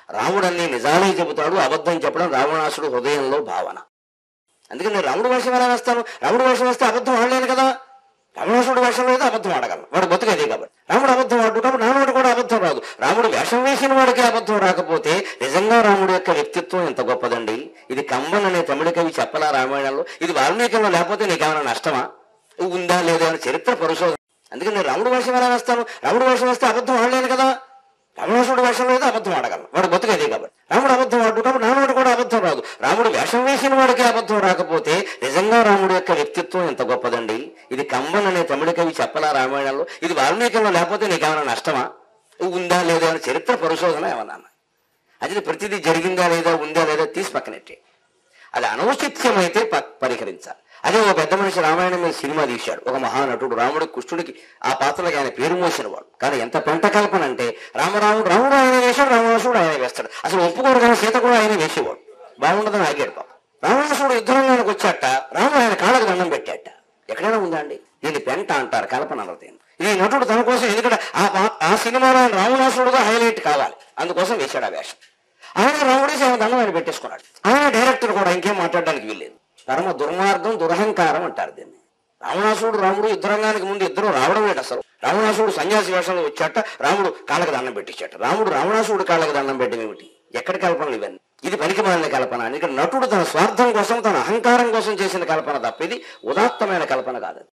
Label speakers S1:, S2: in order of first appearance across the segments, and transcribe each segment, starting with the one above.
S1: రాముడు అన్ని నిజాలే చెబుతాడు అబద్ధం చెప్పడం రావణాసుడు హృదయంలో భావన అందుకని నేను రాముడు వేషం ఎలా వేస్తాను రాముడు వేషం వేస్తే అబద్ధం ఆడలేను కదా రావణాసుడు వేషం లేదు అబద్ధం ఆడగలను వాడు బతుకదే కాబట్టి రాముడు అబద్ధం ఆడు కాబట్టి రాముడు కూడా అబద్ధం రాదు రాముడు వేషం వేసిన వాడికి అబద్ధం రాకపోతే నిజంగా రాముడు యొక్క వ్యక్తిత్వం ఎంత గొప్పదండి ఇది కంబన్ అనే తమిళ కవి చెప్పలా రామాయణంలో ఇది వాల్మీకంలో లేకపోతే నీకేమైనా నష్టమా ఉందా లేదా అని చరిత్ర పరిశోధన అందుకని నేను రాముడు వేషం ఎలా వేస్తాను రాముడు వేషం వేస్తే అబద్ధం ఆడలేను కదా రావణాసుడు వేషం లేదు అబద్ధం ఆడగలను వాడు బతుకదే కాబట్టి రాముడు అబద్ధం ఆడు కాబట్టి రాముడు కూడా అబద్ధం రాదు రాముడు వేషం వేసిన వాడికి అబద్ధం రాకపోతే నిజంగా రాముడు యొక్క వ్యక్తిత్వం ఎంత గొప్పదండి ఇది కంబన్ అనే తమిళ కవి చెప్పలా రామాయణంలో ఇది వాల్మీకంలో లేకపోతే నీకేమైనా నష్టమా ఉందా లేదా అని చరిత్ర పరిశోధన ఏమన్నా అది ప్రతిదీ జరిగిందా లేదా ఉందా లేదా తీసి పక్కనెట్టే అది అనౌచిత్యమైతే ప- పరిహరించాలి అదే ఒక పెద్ద మనిషి రామాయణం మీద సినిమా తీశాడు ఒక మహానటుడు రాముడి కృష్ణుడికి ఆ పాత్రలకు ఆయన పేరు మోసినవాడు కానీ ఎంత పెంట కల్పన అంటే రామరాముడు రాముడు ఆయన వేశాడు రావణాసుడు ఆయన వేస్తాడు అసలు ఒప్పుకోరు కానీ సీత కూడా ఆయన వేసేవాడు బాగుండదని ఆగాడు పాప రావణాసుడు యుద్ధరంగానికి వచ్చాట రాముడు ఆయన కాళ్ళకు దండం పెట్టాట ఎక్కడైనా ఉందా అండి దీన్ని పెంట అంటారు కల్పన అన్నది ఈ నటుడు తన కోసం ఎందుకంటే ఆ పా- ఆ సినిమాలో ఆయన రావణాసుడుగా హైలైట్ కావాలి అందుకోసం వేశాడు ఆ వేషం ఆయన రాముడే సేవ దండం ఆయన పెట్టేసుకున్నాడు ఆయన డైరెక్టర్ కూడా ఇంకేం మాట్లాడడానికి వీల్లేదు పరమ దుర్మార్గం దురహంకారం అంటారు దీన్ని రావణాసుడు రాముడు యుద్ధరంగానికి ముందు ఇద్దరు రావడం ఏంటి అసలు రావణాసుడు సన్యాసి వేషంలో వచ్చాట రాముడు కాళ్ళకి దండం పెట్టించాట రాముడు రావణాసుడు కాళ్ళకి దండం పెట్టడం ఏమిటి ఎక్కడి కల్పనలు ఇవన్నీ ఇది పనికి మాలిన కల్పన అని ఇక్కడ నటుడు తన స్వార్థం కోసం తన అహంకారం కోసం చేసిన కల్పన తప్ప ఇది ఉదాత్తమైన కల్పన కాదు అది.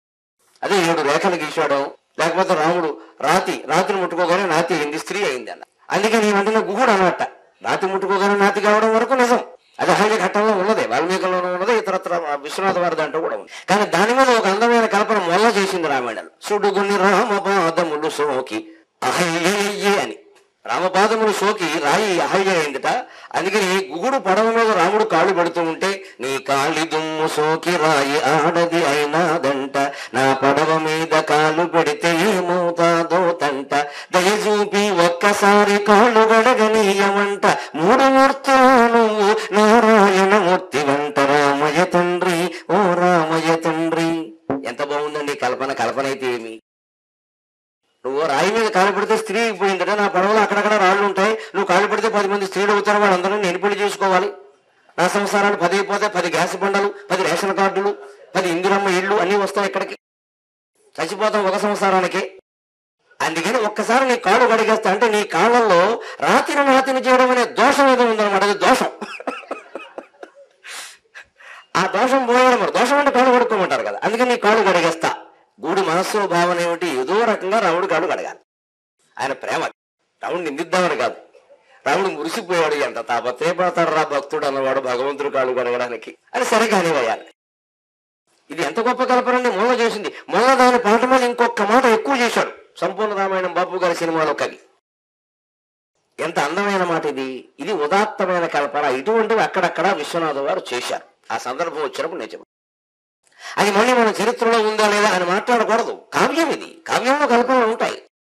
S1: అదే ఏడు రేఖలు గీశాడు లేకపోతే రాముడు రాతి రాతిని ముట్టుకోగానే నాతి అయింది స్త్రీ అయింది అన్న అందుకే నీ వెంటనే గుహుడు అన్నట్ట రాతి ముట్టుకోగానే నాతి కావడం వరకు నిజం అది అహల్య ఘట్టంలో ఉన్నదే వాల్మీకంలోనూ ఉన్నది ఇతరత్ర విశ్వనాథ వారి దాంట్లో కూడా ఉంది కానీ దాని మీద ఒక అందమైన కల్పన మొల్ల చేసింది రామాయణంలో సుడుగుని రామపాదములు సోకి అహల్యయ్యే అని రామపాదములు సోకి రాయి అహల్య అయిందిట అందుకని గుగుడు పడవ మీద రాముడు కాళ్ళు పెడుతూ ఉంటే నీ కాలి దుమ్ము సోకి రాయి ఆడది అయినాదంట నా పడవ మీద కాలు పెడితే ఏమవుతాదో తంట దయచూపి ఒక్కసారి కాళ్ళు గడగనీయమంట మూడు మూర్తులు నువ్వు నారాయణమూర్తి వంట రామయ్య తండ్రి ఓ రామయ్య తండ్రి ఎంత బాగుందండి కల్పన కల్పన అయితే ఏమి నువ్వు రాయి మీద కాలు పెడితే స్త్రీ అయిపోయిందట నా పడవలో అక్కడక్కడ రాళ్ళు ఉంటాయి నువ్వు కాలు పెడితే పది మంది స్త్రీలు అవుతారు వాళ్ళందరూ నేను పెళ్లి చేసుకోవాలి నా సంసారాలు పది అయిపోతే పది గ్యాస్ బండలు పది రేషన్ కార్డులు పది ఇందిరమ్మ ఇళ్ళు అన్నీ వస్తాయి ఇక్కడికి చచ్చిపోతాం ఒక సంసారానికి అందుకని ఒక్కసారి నీ కాళ్ళు కడిగేస్తా అంటే నీ కాళ్ళల్లో రాతిని నాతిని చేయడం అనే దోషం ఏదో ఉందన్నమాట అది దోషం ఆ దోషం పోయడం మరి దోషం అంటే కాళ్ళు కడుక్కోమంటారు కదా అందుకని నీ కాళ్ళు కడిగేస్తా గూడి మనస్సు భావన ఏమిటి ఏదో రకంగా రాముడు కాళ్ళు కడగాలి ఆయన ప్రేమ రాముడు నిందిద్దామని కాదు రాముడు మురిసిపోయాడు ఎంత తాపత్రయపడతాడు రా భక్తుడు అన్నవాడు భగవంతుడు కాళ్ళు కడగడానికి అని సరే కానివ్వాలి ఇది ఎంత గొప్ప కల్పనండి మొల్ల చేసింది మొల్ల దాని పాట మీద ఇంకొక మాట ఎక్కువ చేశాడు సంపూర్ణ రామాయణం బాబు గారి సినిమాలో కవి ఎంత అందమైన మాట ఇది ఇది ఉదాత్తమైన కల్పన ఇటువంటివి అక్కడక్కడ విశ్వనాథ వారు చేశారు ఆ సందర్భం వచ్చినప్పుడు నేను చెప్పాను అది మళ్ళీ మన చరిత్రలో ఉందా లేదా అని మాట్లాడకూడదు కావ్యం ఇది కావ్యంలో కల్పనలు ఉంటాయి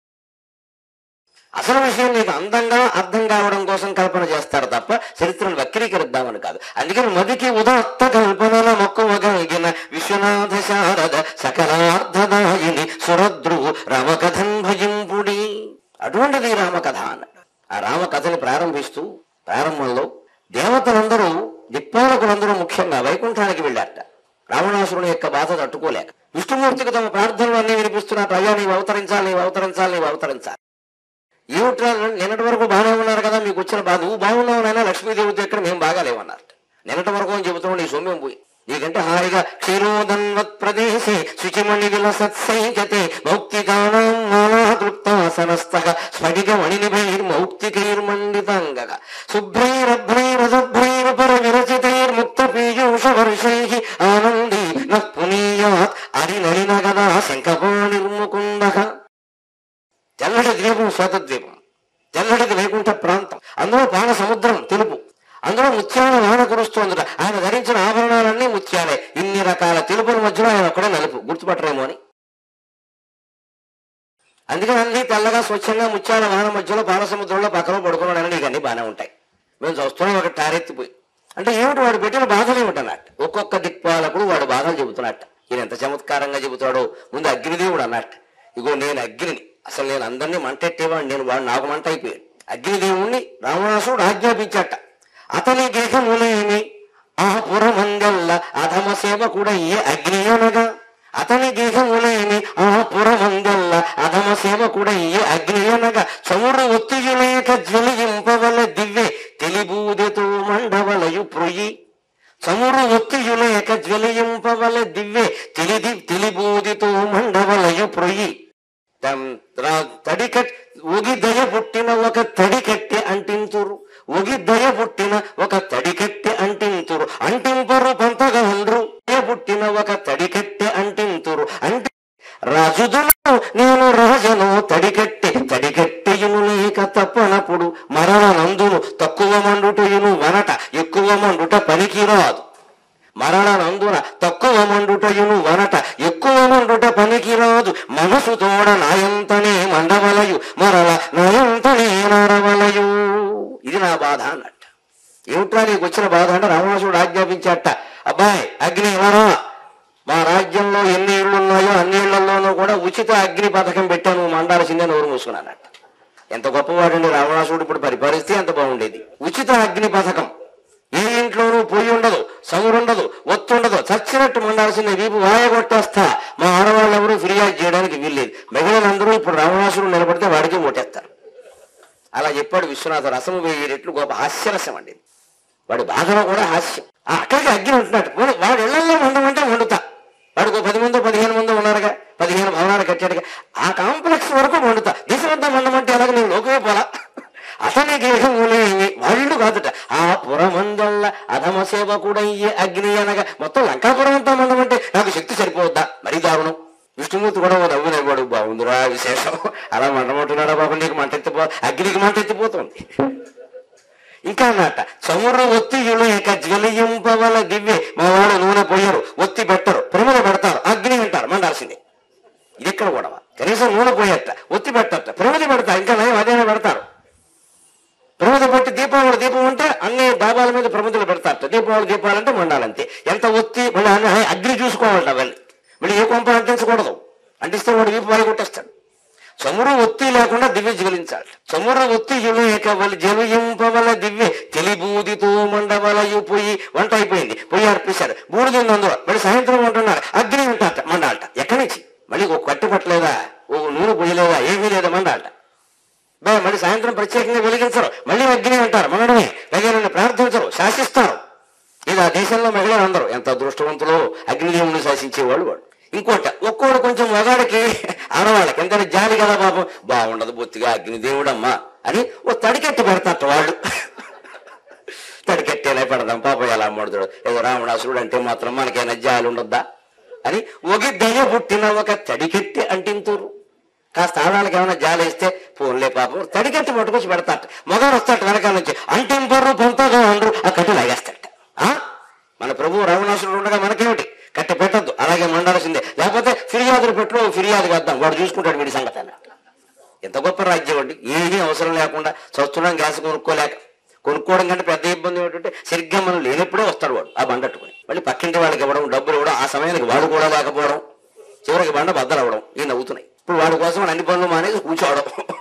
S1: అసలు విషయం నీకు అందంగా అర్థం కావడం కోసం కల్పన చేస్తారు తప్ప చరిత్రను వక్రీకరిద్దామని కాదు అందుకని మదికి ఉదాత్త కల్పనల మక్కువగలిగిన విశ్వనాథ శారద సకలార్థదాయిని సురద్రువు రామకథం భజింపుడి అటువంటిది రామకథ అన్నాడు ఆ రామకథని ప్రారంభిస్తూ ప్రారంభంలో దేవతలందరూ దిక్పాలకులందరూ ముఖ్యంగా వైకుంఠానికి వెళ్ళారట రావణాసురుని యొక్క బాధ తట్టుకోలేక విష్ణుమూర్తికి తమ ప్రార్థనలు అన్ని వినిపిస్తున్నట్టు అయ్యా నీవు అవతరించాలి నీవు అవతరించాలి నీవు అవతరించాలి ఏమిట్రా నిన్నటి వరకు బాగానే ఉన్నారు కదా మీకు వచ్చిన బాధ నువ్వు బాగున్నావునైనా లక్ష్మీదేవి ఇక్కడ మేము బాగాలేమన్నారు నిన్నటి వరకు అని చెబుతున్నావు నీ సొమ్యం పోయి నీకంటే హాయిగా క్షీరోదన్వత్ ప్రదేశే శుచిమణి విలసత్సైకతే మౌక్తికానాం మాలాతృప్తాసనస్థ స్ఫటిక మణినిభైర్మౌక్తికైర్మండితాంగ శుభ్రైరభ్రైరశుభ్రైరపర విరచితైర్ముక్త పీయూష వర్షైః ఆనందీ నః పునీయాత్ అరినళిన గదా శంఖపాణిర్ముకుందః తెల్లటి ద్వీపం శ్వేతద్వీపం తెల్లటిది వైకుంఠ ప్రాంతం అందులో పాల సముద్రం తెలుపు అందులో ముత్యాల వాన కురుస్తోందిట ఆయన ధరించిన ఆభరణాలన్నీ ముత్యాలే ఇన్ని రకాల తెలుపుల మధ్యలో ఆయన ఒక్కడే నలుపు గుర్తుపట్టరేమో అని అందుకని అన్ని తెల్లగా స్వచ్ఛంగా ముత్యాల వాన మధ్యలో పాల సముద్రంలో పక్కన పడుకున్నాడని నీకు అన్ని బాగానే ఉంటాయి మేము చూస్తున్నాం ఒక టారెత్తిపోయి అంటే ఏమిటి వాడు పెట్టిన బాధలు ఏమిటన్నట్టు ఒక్కొక్క దిక్పాలకుడు వాడు బాధలు చెబుతున్నట్ట ఈయన ఎంత చమత్కారంగా చెబుతాడో ముందు అగ్నిదేవుడు అన్నట్టు ఇగో నేను అగ్నిని అసలు నేను అందరినీ మంటెట్టేవాడు నేను వాడు నాకు మంట అయిపోయాడు అగ్నిదేవుణ్ణి రావణాసుడు ఆజ్ఞాపించట అతని గేహములేమి ఆ పురమందెల్ల అధమ సేవకుడయ్యే అగ్ని అనగా అతని గేహములేమి ఆ పురమందెల్ల అధమ సేవకుడయ్యే అగ్ని అనగా చమురు ఒత్తియులేక జ్వలింపవల దివ్వె తెలిబూదెతో మండవలయు ప్రొయ్యి చమురు ఒత్తియులేక జ్వలింపవల దివ్వె తెలిది తెలిబూదితో మండవలయు ప్రొయ్యి తమ్- రా- తడికట్ ఒగి దయ పుట్టిన ఒక తడికట్టె అంటింతురు ఒగి దయ పుట్టిన ఒక తడికట్టె అంటింతురు అంటింపరు పంతగా ఉండ్రు దయ పుట్టిన ఒక తడికట్టె అంటింతురు అంటి రాజుదును నేను రాజను తడికట్టె తడికట్టెయును లేక తప్పనప్పుడు మరణ నందును తక్కువ మండుటయును వనట ఎక్కువ మండుట పనికిరాదు మరణనందున తక్కువ మండుటయును వనట ఎక్కువ మండుట పనికిరాదు మనసు తోడ నాయంతనే మండవలయు మరల నాయంతనే నరవలయు ఇది నా బాధ అన్నట్ట ఏమిట్రా నీకు వచ్చిన బాధ అంటే రావణాసుడు ఆజ్ఞాపించాట అబ్బాయి అగ్ని ఎవరా మా రాజ్యంలో ఎన్ని ఇళ్ళు ఉన్నాయో అన్ని ఇళ్లలోనూ కూడా ఉచిత అగ్ని పథకం పెట్టాను నువ్వు మండాల్సిందే నోరు మూసుకున్నానట ఎంత గొప్పవాడండి రావణాసుడు ఇప్పుడు పరిపాలిస్తే ఎంత బాగుండేది ఉచిత అగ్ని పథకం ఏ ఇంట్లోనూ పొయ్యి ఉండదు సమురుండదు ఒత్తు ఉండదు చచ్చినట్టు మండాల్సిందే వీపు వాయ కొట్టేస్తా మా ఆడవాళ్ళు ఎవరు ఫిర్యాదు చేయడానికి వీల్లేదు మహిళలందరూ ఇప్పుడు రావణాసుడు నిలబడితే వాడికి ఓటేస్తారు అలా చెప్పాడు విశ్వనాథ రసము వెయ్యి రెట్లు గొప్ప హాస్యరసం అండి వాడి బాధలో కూడా హాస్యం ఆ అక్కడికి అగ్ని ఉంటున్నట్టు పోనీ వాడు ఇళ్లలో ఉండమంటే వండుతా వాడికి ఓ పది మంది పదిహేను మంది ఉన్నారుగా పదిహేను భవనాలు కట్టాడుగా ఆ కాంప్లెక్స్ వరకు వండుతా దేశమంతా వండమంటే అలాగే నేను లోకమే పోలా అతని గేహములేమి వాళ్ళు కాదుట ఆ పురమందల్ల అధమ సేవకుడయ్యే అగ్ని అనగా మొత్తం లంకాపురం అంతా మండమంటే నాకు శక్తి సరిపోవద్దా మరీ దారుణం విష్ణుమూర్తి కూడా ఓ నవ్వు నవ్వాడు బాగుందిరా విశేషం అలా మండమంటున్నాడా బాబు నీకు మంట ఎత్తిపో అగ్నికి మంట ఎత్తిపోతుంది ఇంకా అన్నట చమురు ఒత్తియులు ఇక జ్వలింపవల దివ్యే మా వాళ్ళు నూనె పోయరు ఒత్తి పెట్టరు ప్రమిద పెడతారు అగ్ని అంటారు మండాల్సిందే ఇది ఇక్కడ గొడవ కనీసం నూనె పోయట ఒత్తి పెట్టట ప్రమిద పెడతారు ఇంకా నయం అదేనా పెడతారు ప్రమిద పెట్టి దీపావళి దీపం ఉంటే అన్ని డాబాల మీద ప్రమిదలు పెడతారట దీపావళి దీపాలంటే మండాలంతే ఎంత ఒత్తి మళ్ళీ అన్ని అగ్ని చూసుకోవాలట వెళ్ళి మళ్ళీ ఏ కొంప అంటించకూడదు అంటిస్తే వాడు వీపు వాయి కొట్టేస్తాడు చమురు ఒత్తి లేకుండా దివ్య జ్వలించాలి చమురు ఒత్తి యులేక వలి జవింపవల దివ్య తెలిబూదితో మండవలయు పొయ్యి వంట అయిపోయింది పొయ్యి అర్పిస్తారు బూడిద అందులో మళ్ళీ సాయంత్రం ఉంటున్నారు అగ్ని ఉంటారట మండాలట ఎక్కడి నుంచి మళ్ళీ ఒక కట్టు పట్టలేదా ఓ నూనె పొయ్యలేదా ఏమీ లేదా మండాలట బా మళ్ళీ సాయంత్రం ప్రత్యేకంగా వెలిగించరు మళ్ళీ అగ్ని అంటారు మనడమే మహిళలను ప్రార్థించరు శాసిస్తారు ఇది ఆ దేశంలో మహిళలు అందరూ ఎంత అదృష్టవంతులో అగ్నిదేవుని శాసించేవాడు వాడు ఇంకోట ఒక్కోడు కొంచెం మగాడికి ఆడవాళ్ళకి ఎంత జాలి కదా పాపం బాగుండదు బొత్తిగా అగ్నిదేవుడమ్మా అని ఓ తడికెట్టి పెడతాట వాళ్ళు తడికెట్టేనే పెడదాం పాపం ఎలా అమ్మడుతాడు ఏదో రావణాసురుడు అంటే మాత్రం మనకైనా జాలి ఉండొద్దా అని ఒగి దయ పుట్టిన ఒక తడికెట్టి అంటింతురు కాస్త ఆడాలకి ఏమైనా జాలి ఇస్తే పోన్లే పాపం తడికట్టి పట్టుకొచ్చి పెడతాట మగాడు వస్తాట వెనకాల నుంచి అంటింపర్రు పొంతగా ఉండరు ఆ కట్టి లాగేస్తాట ఆ? మన ప్రభు రావణాసురుడు ఉండగా మనకేమిటి కట్టి పెట్టద్దు అలాగే మండాల్సిందే లేకపోతే ఫిర్యాదులు పెట్టు ఫిర్యాదు వేద్దాం వాడు చూసుకుంటాడు వీడి సంగతి అన్న ఎంత గొప్ప రాజ్యం అండి ఏమీ అవసరం లేకుండా చస్తున్నాం గ్యాస్ కొనుక్కోలేక కొనుక్కోవడం కంటే పెద్ద ఇబ్బంది ఏంటంటే సరిగ్గా మనం లేనప్పుడే వస్తాడు వాడు ఆ బండట్టుకుని మళ్ళీ పక్కింటి వాళ్ళకి ఇవ్వడం డబ్బులు ఇవ్వడం ఆ సమయానికి వాడు కూడా లేకపోవడం చివరికి బండ బద్దలు అవ్వడం ఈ నవ్వుతున్నాయి ఇప్పుడు వాడి కోసం అన్ని పనులు మానేసి కూర్చోవడం